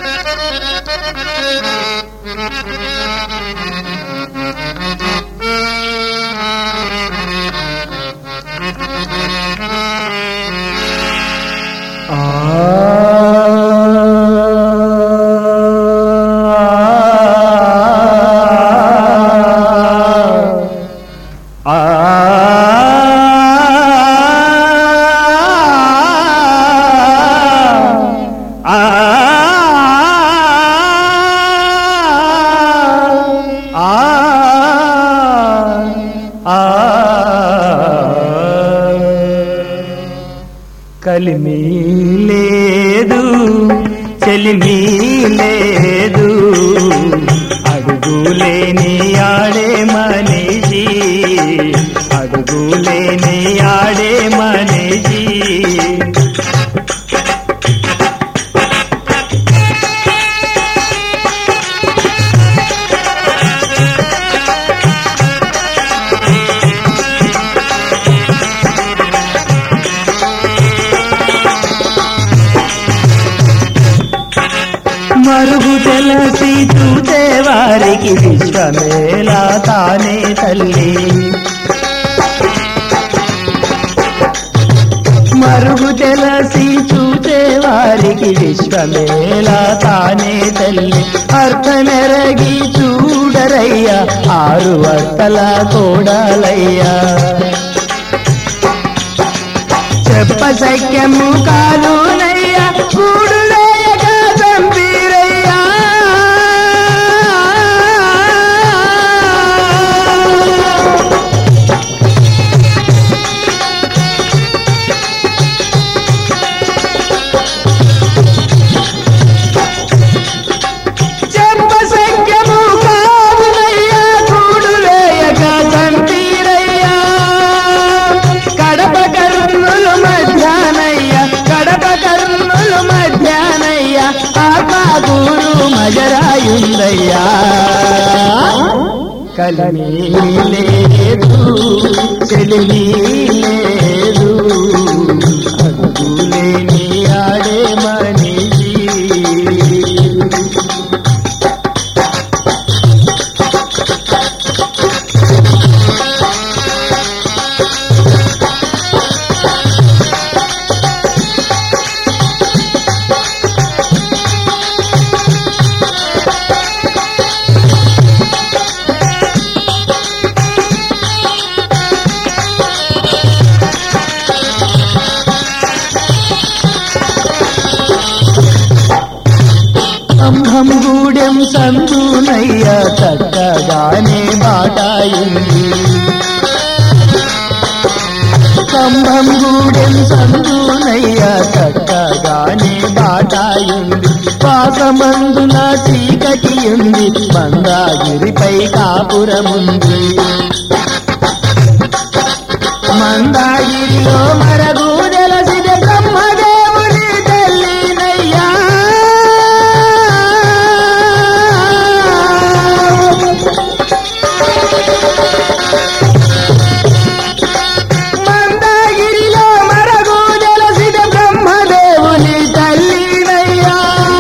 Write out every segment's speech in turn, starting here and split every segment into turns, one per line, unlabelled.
కలిమి లేదు చెలిమి లేదు అడుగులేని ఆడే మనిషి అడుగులేని ఆడే మనిషి మరుగు తెలసి చూసే వారికి విశ్వమేలా తానే తల్లి మరుగు తెలసి చూసే వారికి విశ్వమేలా తానే తల్లి అర్థమెరగి చూడరయ్యా ఆరు వర్తల కోడాలయ్యా చెప్ప సఖ్యము కాదునయ్యా కూడులేయక చంపిరయ్యా చెప్ప సఖ్యము కాదునయ్యా కూడులేయక చంపిరయ్యా కడప కర్నులు మధ్యానయ్య కడప కర్నులు మధ్యానయ్య ఆకాగూరు మజరాయుందయ్యా కలిమి లేదు చెలిమి లేదు అడుగులేని ఆడే మనిషి అంహం గూడెం సందునయ్య చక్కగానే బాటాయింది కంభం గూడెం సందునయ్య చక్కగానే బాటాయింది పాసమందున చీకటి ఉంది మందాగిరిపై కాపురముంది మందాగిరిలో మరగు జలసిద బ్రహ్మదేవుని తల్లినయ్యా మందాగిరిలో మరగు జలసిద బ్రహ్మదేవుని తల్లినయ్యా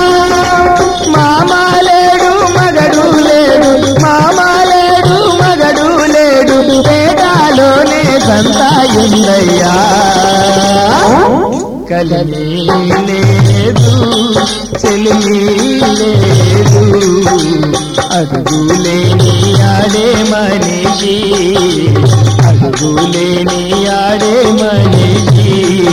మామాలేడు మగడు లేడు మామాలేడు మగడు లేడు వేదాలోనే సంతాయుందయ్యా కలిమి లేదు చెలిమి లేదు అడుగులేని ఆడే మనిషి అడుగులేని ఆడే మనిషి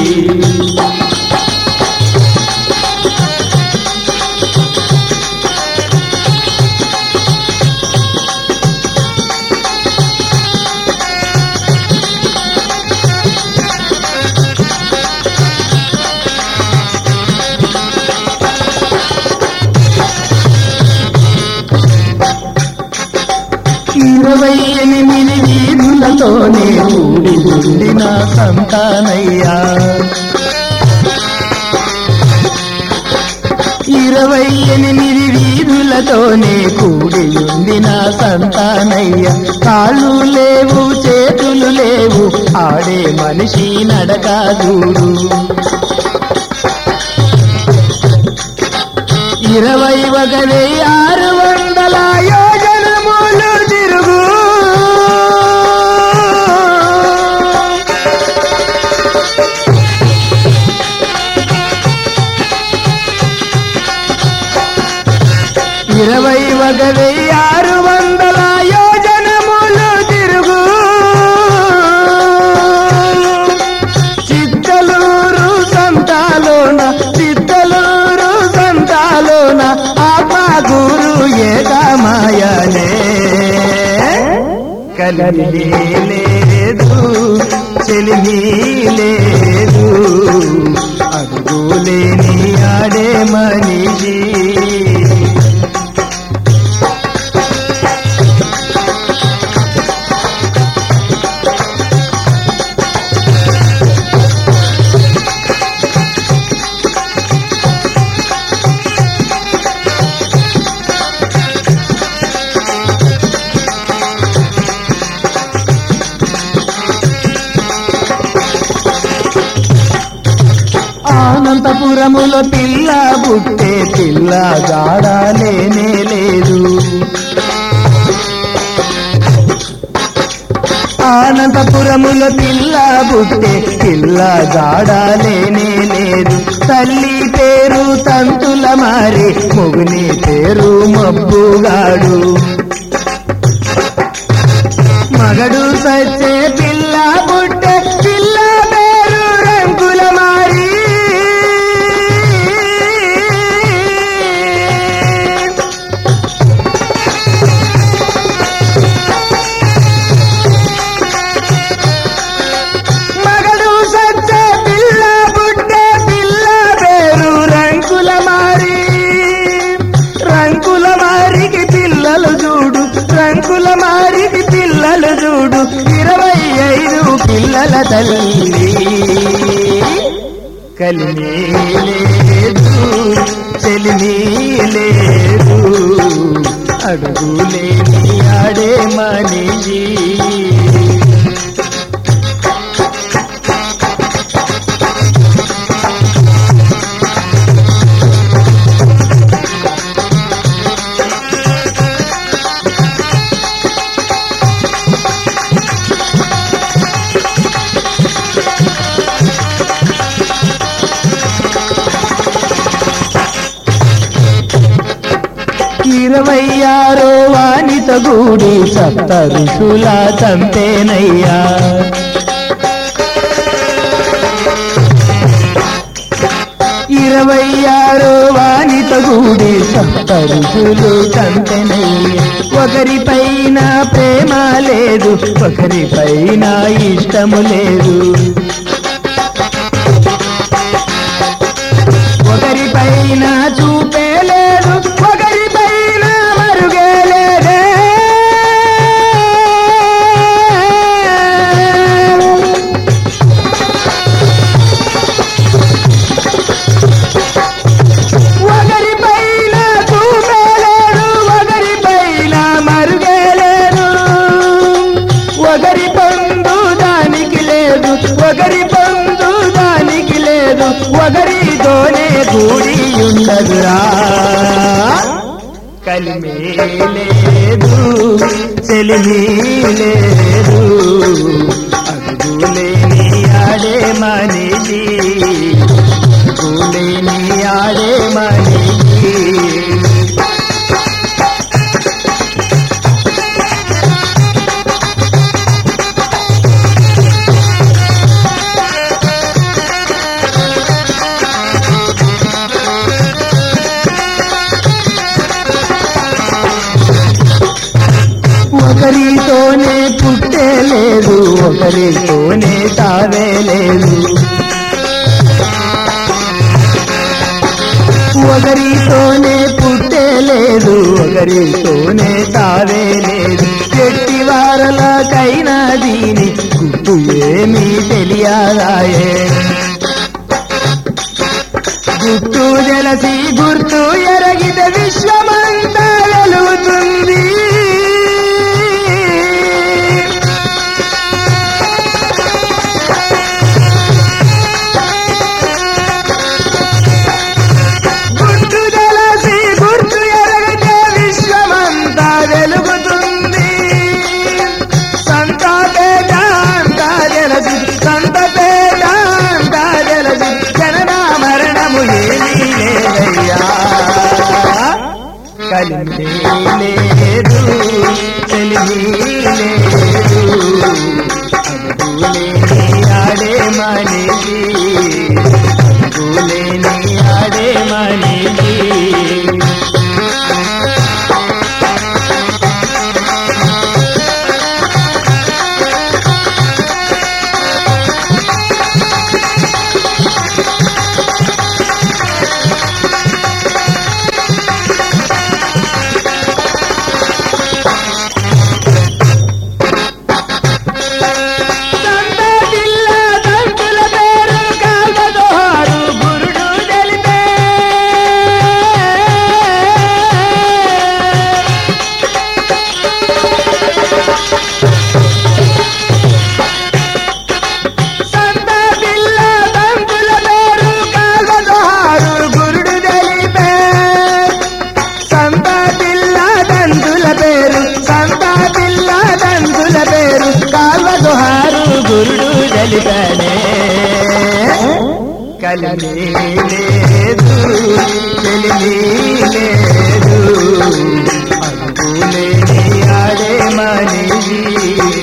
ఇరవై ఎనిమిది వీధులతోనే కూడి ఉండిన సంతానయ్యా ఇరవై ఎనిమిది వీధులతోనే కూడి ఉండిన సంతానయ్య కాళ్ళు లేవు చేతులు లేవు ఆడే మనిషి నడక చూడు ఇరవై ఒక వెయ్యి ఆరు వందల యోజనములు తిరుగు ఇరవై ఒక వెయ్యి ఆరు వందల యోజనములు తిరుగు చిత్తలూరు సంతాలోన చిత్తలూరు సంతాలోన ఆపాగురు ఏకమాయనే కలిమి లేదు చెలిమి లేదు అడుగులేని ఆడే మనిషి అనంతపురములో పిల్ల బుట్టే పిల్ల జాడలేనే లేదు అనంతపురములో పిల్ల బుట్టే పిల్ల జాడలేనే లేదు తల్లి పేరు తంతుల మారి మొగుని పేరు మబ్బుగాడు మగడు సచ్చే పిల్ల పుట్టే పిల్ల పేరు రంగుల మారి మగడు సచ్చే పిల్ల పుట్టే పిల్ల పేరు రంగుల మారి రంగుల మారికి పిల్లలు చూడు రంగుల మారికి పిల్లలు చూడు ఇరవై ఐదు పిల్లల తల్లి కలిమి లేదు చెలిమి లేదు అడుగులేని ఆడే మనిషి ఇరవై ఆరో వానిత గూడి సప్త ఋషుల చంపేనయ్యా ఇరవై ఆరో వానిత గూడి సప్త ఋషులు చంపెనయ్య ఒకరిపైన ప్రేమ లేదు ఒకరిపైన ఇష్టము లేదు ఒకరిపైన చూపే లేదు ఒకరిపైన మరుగే లేదే ఒకరిపైన చూపే లేదు ఒకరిపైన మరుగే లేదు ఒకరి పండు దానికి లేదు ఒకరి పండు దానికి లేదు ఒకరితోనే కూడి ఉండదురా కలిమి లేదు చెలిమి లేదు అడుగులేని ఆడే మనిషి అడుగులేని ఆడే మనిషి ఒకరితోనే పుట్టే లేదు ఒకరితోనే తావే లేదు ఒకరితోనే పుట్టే లేదు ఒకరితోనే తావే లేదు ఎట్టి వారలకైనా దీని గుర్తు ఏమీ తెలియదాయే గుర్తు జలసి గుర్తు ఎరగిత విశ్వమంతా వెలుగుతుంది గుర్తు జలసి కలిమే లేదు తెలివి లేదు అడుగులేని ఆడే మనిషి అడుగులేని ఆడే మనిషి సంతతిల్ల తంతుల పేరు కాల్వదోరు గురుడు తెలిపే సంతతిల్ల తంతుల పేరు కాల్వదోరు గురుడు తెలిపే సంతా పిల్ల దంతుల పేరు సంతా పిల్ల దంతుల పేరు కాల్వదుహారు గురుడు జలిపనే కలిమి లేదు తెలివి లేదు అనుకులేని ఆడే మనిషి